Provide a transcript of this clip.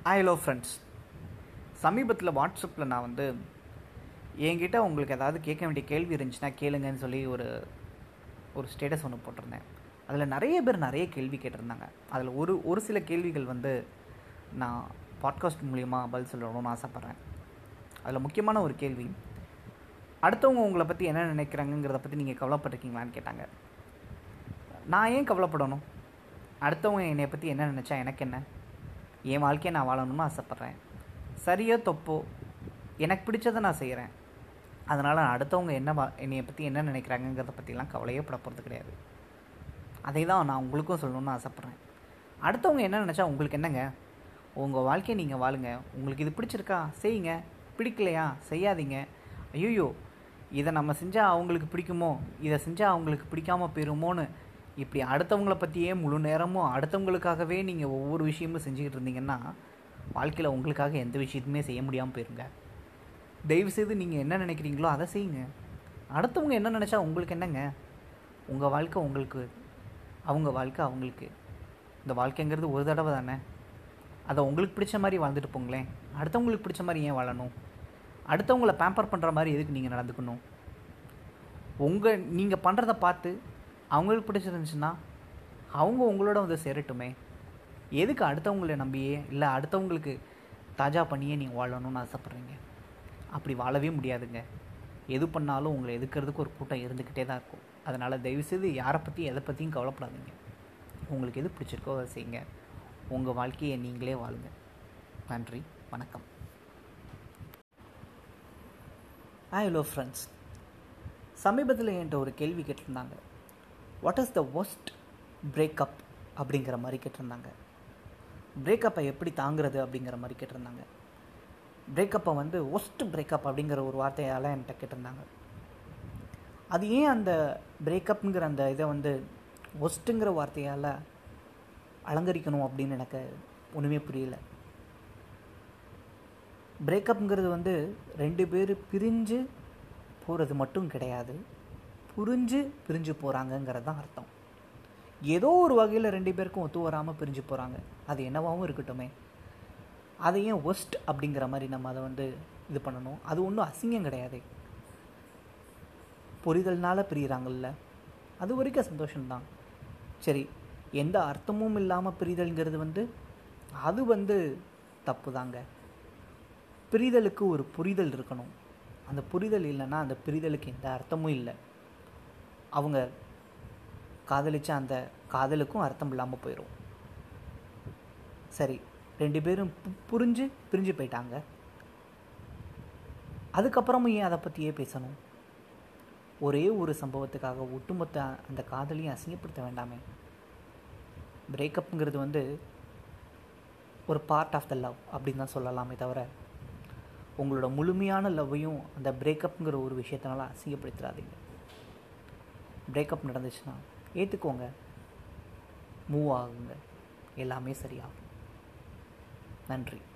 hello friends சமீபத்தில் வாட்ஸ்அப்பில் நான் வந்து என்கிட்ட உங்களுக்கு ஏதாவது கேட்க வேண்டிய கேள்வி இருந்துச்சுன்னா கேளுங்கன்னு சொல்லி ஒரு ஒரு ஸ்டேட்டஸ் ஒன்று போட்டிருந்தேன் அதில் நிறைய பேர் நிறைய கேள்வி கேட்டிருந்தாங்க அதில் ஒரு ஒரு சில கேள்விகள் வந்து நான் பாட்காஸ்ட் மூலிமா பதில் சொல்லணும்னு ஆசைப்பட்றேன் அதில் முக்கியமான ஒரு கேள்வி அடுத்தவங்க உங்களை பற்றி என்ன நினைக்கிறாங்கங்கிறத பற்றி நீங்கள் கவலைப்பட்டிருக்கீங்களான்னு கேட்டாங்க நான் ஏன் கவலைப்படணும் அடுத்தவங்க என்னை பற்றி என்ன நினச்சா எனக்கு என்ன என் வாழ்க்கையை நான் வாழணும்னு ஆசைப்பட்றேன் சரியோ தப்போ எனக்கு பிடிச்சதை நான் செய்கிறேன் அதனால் அடுத்தவங்க என்ன வா என்னையை பற்றி என்ன நினைக்கிறாங்கங்கிறத பற்றிலாம் கவலையே பட போகிறது கிடையாது அதை தான் நான் உங்களுக்கும் சொல்லணும்னு ஆசைப்பட்றேன் அடுத்தவங்க என்ன நினச்சா உங்களுக்கு என்னங்க உங்கள் வாழ்க்கையை நீங்கள் வாழுங்க உங்களுக்கு இது பிடிச்சிருக்கா செய்யுங்க பிடிக்கலையா செய்யாதீங்க ஐயோ இதை நம்ம செஞ்சால் அவங்களுக்கு பிடிக்குமோ இதை செஞ்சால் அவங்களுக்கு பிடிக்காம போயிருமோன்னு இப்படி அடுத்தவங்கள பற்றியே முழு நேரமும் அடுத்தவங்களுக்காகவே நீங்கள் ஒவ்வொரு விஷயமும் செஞ்சுக்கிட்டு இருந்தீங்கன்னா வாழ்க்கையில் உங்களுக்காக எந்த விஷயத்துமே செய்ய முடியாமல் போயிருங்க தயவுசெய்து நீங்கள் என்ன நினைக்கிறீங்களோ அதை செய்யுங்க அடுத்தவங்க என்ன நினச்சா உங்களுக்கு என்னங்க உங்கள் வாழ்க்கை உங்களுக்கு அவங்க வாழ்க்கை அவங்களுக்கு இந்த வாழ்க்கைங்கிறது ஒரு தடவை தானே அதை உங்களுக்கு பிடிச்ச மாதிரி வாழ்ந்துட்டு போங்களேன் அடுத்தவங்களுக்கு பிடிச்ச மாதிரி ஏன் வாழணும் அடுத்தவங்கள பேம்பர் பண்ணுற மாதிரி எதுக்கு நீங்கள் நடந்துக்கணும் உங்கள் நீங்கள் பண்ணுறத பார்த்து அவங்களுக்கு பிடிச்சிருந்துச்சுன்னா அவங்க உங்களோட வந்து சேரட்டுமே எதுக்கு அடுத்தவங்களை நம்பியே இல்லை அடுத்தவங்களுக்கு தாஜா பண்ணியே நீங்கள் வாழணும்னு ஆசைப்பட்றீங்க அப்படி வாழவே முடியாதுங்க எது பண்ணாலும் உங்களை எதுக்கிறதுக்கு ஒரு கூட்டம் இருந்துக்கிட்டே தான் இருக்கும் அதனால் தயவுசெய்து யாரை பற்றி எதை பற்றியும் கவலைப்படாதீங்க உங்களுக்கு எது பிடிச்சிருக்கோ அதை செய்யுங்க உங்கள் வாழ்க்கையை நீங்களே வாழுங்க நன்றி வணக்கம் ஹலோ ஃப்ரெண்ட்ஸ் சமீபத்தில் என்கிட்ட ஒரு கேள்வி கேட்டிருந்தாங்க what is the worst breakup அப்படிங்கிற மாதிரி கேட்டிருந்தாங்க பிரேக்கப்பை எப்படி தாங்கிறது அப்படிங்கிற மாதிரி கேட்டிருந்தாங்க பிரேக்கப்பை வந்து ஒஸ்ட் பிரேக்கப் அப்படிங்கிற ஒரு வார்த்தையால் என்கிட்ட கேட்டிருந்தாங்க அது ஏன் அந்த பிரேக்கப்புங்கிற அந்த இதை வந்து ஒஸ்ட்டுங்கிற வார்த்தையால் அலங்கரிக்கணும் அப்படின்னு எனக்கு ஒன்றுமே புரியல பிரேக்கப்புங்கிறது வந்து ரெண்டு பேர் பிரிஞ்சு போகிறது மட்டும் கிடையாது புரிஞ்சு பிரிஞ்சு போகிறாங்கங்கிறது தான் அர்த்தம் ஏதோ ஒரு வகையில் ரெண்டு பேருக்கும் ஒத்து வராமல் பிரிஞ்சு போகிறாங்க அது என்னவாகவும் இருக்கட்டுமே அதை ஏன் ஒஸ்ட் அப்படிங்கிற மாதிரி நம்ம அதை வந்து இது பண்ணணும் அது ஒன்றும் அசிங்கம் கிடையாது புரிதல்னால பிரிகிறாங்கல்ல அது வரைக்கும் சந்தோஷம்தான் சரி எந்த அர்த்தமும் இல்லாமல் பிரிதல்ங்கிறது வந்து அது வந்து தப்பு தாங்க பிரிதலுக்கு ஒரு புரிதல் இருக்கணும் அந்த புரிதல் இல்லைன்னா அந்த பிரிதலுக்கு எந்த அர்த்தமும் இல்லை அவங்க காதலிச்ச அந்த காதலுக்கும் அர்த்தம் இல்லாமல் போயிடும் சரி ரெண்டு பேரும் புரிஞ்சு பிரிஞ்சு போயிட்டாங்க அதுக்கப்புறமும் ஏன் அதை பற்றியே பேசணும் ஒரே ஒரு சம்பவத்துக்காக ஒட்டுமொத்த அந்த காதலையும் அசிங்கப்படுத்த வேண்டாமே பிரேக்கப்புங்கிறது வந்து ஒரு பார்ட் ஆஃப் த லவ் அப்படின்னு தான் சொல்லலாமே தவிர உங்களோட முழுமையான லவ்வையும் அந்த பிரேக்கப்புங்கிற ஒரு விஷயத்தினால அசிங்கப்படுத்திடாதீங்க பிரேக்கப் நடந்துச்சுன்னா ஏற்றுக்கோங்க மூவ் ஆகுங்க எல்லாமே சரியாகும் நன்றி